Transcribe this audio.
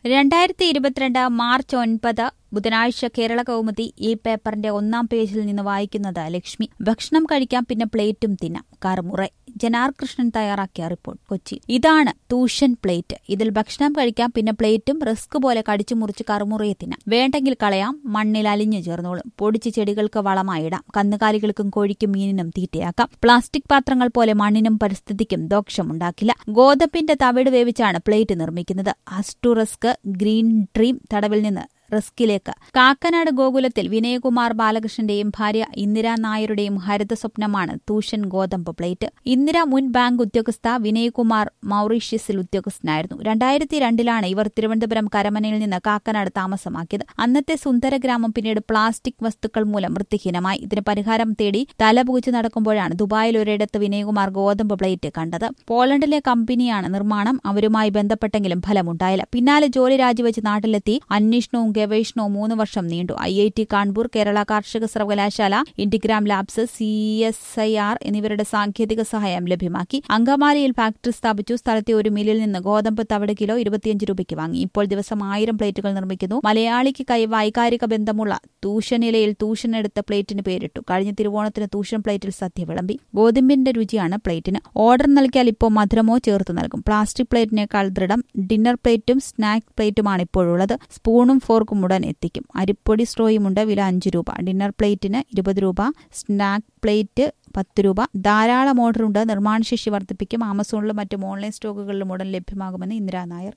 രണ്ടായിരത്തി ഇരുപത്തിരണ്ട് മാർച്ച് ഒൻപത് ബുധനാഴ്ച കേരള കൗമുദി ഈ പേപ്പറിന്റെ ഒന്നാം പേജിൽ നിന്ന് വായിക്കുന്നത് ലക്ഷ്മി ഭക്ഷണം കഴിക്കാം പിന്നെ പ്ലേറ്റും തിന്നാം കറുമുറ ജനാർ കൃഷ്ണൻ തയ്യാറാക്കിയ റിപ്പോർട്ട് കൊച്ചി ഇതാണ് തൂഷൻ പ്ലേറ്റ് ഇതിൽ ഭക്ഷണം കഴിക്കാം പിന്നെ പ്ലേറ്റും റിസ്ക് പോലെ കടിച്ചു മുറിച്ച് കറുമുറയെ തിന്നാം വേണ്ടെങ്കിൽ കളയാം മണ്ണിൽ അലിഞ്ഞു ചേർന്നോളും പൊടിച്ച് ചെടികൾക്ക് വളമായിടാം കന്നുകാലികൾക്കും കോഴിക്കും മീനിനും തീറ്റയാക്കാം പ്ലാസ്റ്റിക് പാത്രങ്ങൾ പോലെ മണ്ണിനും പരിസ്ഥിതിക്കും ദോഷമുണ്ടാക്കില്ല ഗോതമ്പിന്റെ തവിട് വേവിച്ചാണ് പ്ലേറ്റ് നിർമ്മിക്കുന്നത് അസ്റ്റുറസ്ക് ഗ്രീൻ ഡ്രീം തടവിൽ നിന്ന് റിസ്കിലേക്ക് കാക്കനാട് ഗോകുലത്തിൽ വിനയകുമാർ ബാലകൃഷ്ണന്റെയും ഭാര്യ ഇന്ദിര നായരുടെയും ഹരിത സ്വപ്നമാണ് തൂഷൻ ഗോതമ്പ് പ്ലേറ്റ് ഇന്ദിര മുൻ ബാങ്ക് ഉദ്യോഗസ്ഥ വിനയകുമാർ മൌറീഷ്യസിൽ ഉദ്യോഗസ്ഥനായിരുന്നു രണ്ടായിരത്തി രണ്ടിലാണ് ഇവർ തിരുവനന്തപുരം കരമനയിൽ നിന്ന് കാക്കനാട് താമസമാക്കിയത് അന്നത്തെ സുന്ദര ഗ്രാമം പിന്നീട് പ്ലാസ്റ്റിക് വസ്തുക്കൾ മൂലം വൃത്തിഹീനമായി ഇതിന് പരിഹാരം തേടി തലപുകിച്ചു നടക്കുമ്പോഴാണ് ദുബായിൽ ഒരിടത്ത് വിനയകുമാർ ഗോതമ്പ് പ്ലേറ്റ് കണ്ടത് പോളണ്ടിലെ കമ്പനിയാണ് നിർമ്മാണം അവരുമായി ബന്ധപ്പെട്ടെങ്കിലും ഫലമുണ്ടായില്ല പിന്നാലെ ജോലി രാജിവെച്ച് നാട്ടിലെത്തി അന്വേഷണവും ഗവേഷണവും മൂന്ന് വർഷം നീണ്ടു I I T Kanpur Kerala കാർഷിക സർവകലാശാല Indigram labs C S I R എന്നിവരുടെ സാങ്കേതിക സഹായം ലഭ്യമാക്കി അങ്കമാലിയിൽ ഫാക്ടറി സ്ഥാപിച്ചു സ്ഥലത്തെ ഒരു മില്ലിൽ നിന്ന് ഗോതമ്പ് തവിട് കിലോ ഇരുപത്തിയഞ്ച് രൂപയ്ക്ക് വാങ്ങി ഇപ്പോൾ ദിവസം ആയിരം പ്ലേറ്റുകൾ നിർമ്മിക്കുന്നു മലയാളിക്ക് കൈ വൈകാരിക ബന്ധമുള്ള തൂഷനിലയിൽ തൂഷനെടുത്ത പ്ലേറ്റിന് പേരിട്ടു കഴിഞ്ഞ തിരുവോണത്തിന് തൂഷൻ പ്ലേറ്റിൽ സദ്യ വിളമ്പി ഗോതമ്പിന്റെ രുചിയാണ് പ്ലേറ്റിന് ഓർഡർ നൽകിയാൽ ഇപ്പോൾ മധുരമോ ചേർത്ത് നൽകും പ്ലാസ്റ്റിക് പ്ലേറ്റിനേക്കാൾ ദൃഢം ഡിന്നർ പ്ലേറ്റും സ്നാക്ക് പ്ലേറ്റുമാണ് ഇപ്പോഴുള്ളത് സ്പൂണും ഫോർക്കും ഉടൻ എത്തിക്കും അരിപ്പൊടി സ്ട്രോയുമുണ്ട് വില അഞ്ച് രൂപ ഡിന്നർ പ്ലേറ്റിന് ഇരുപത് രൂപ സ്നാക്ക് പ്ലേറ്റ് പത്ത് രൂപ ധാരാളം ഓർഡറുണ്ട് നിർമ്മാണശേഷി വർദ്ധിപ്പിക്കും ആമസോണിലും മറ്റും ഓൺലൈൻ സ്റ്റോക്കുകളിലും ഉടൻ ലഭ്യമാകുമെന്ന് ഇന്ദിരാ നായർ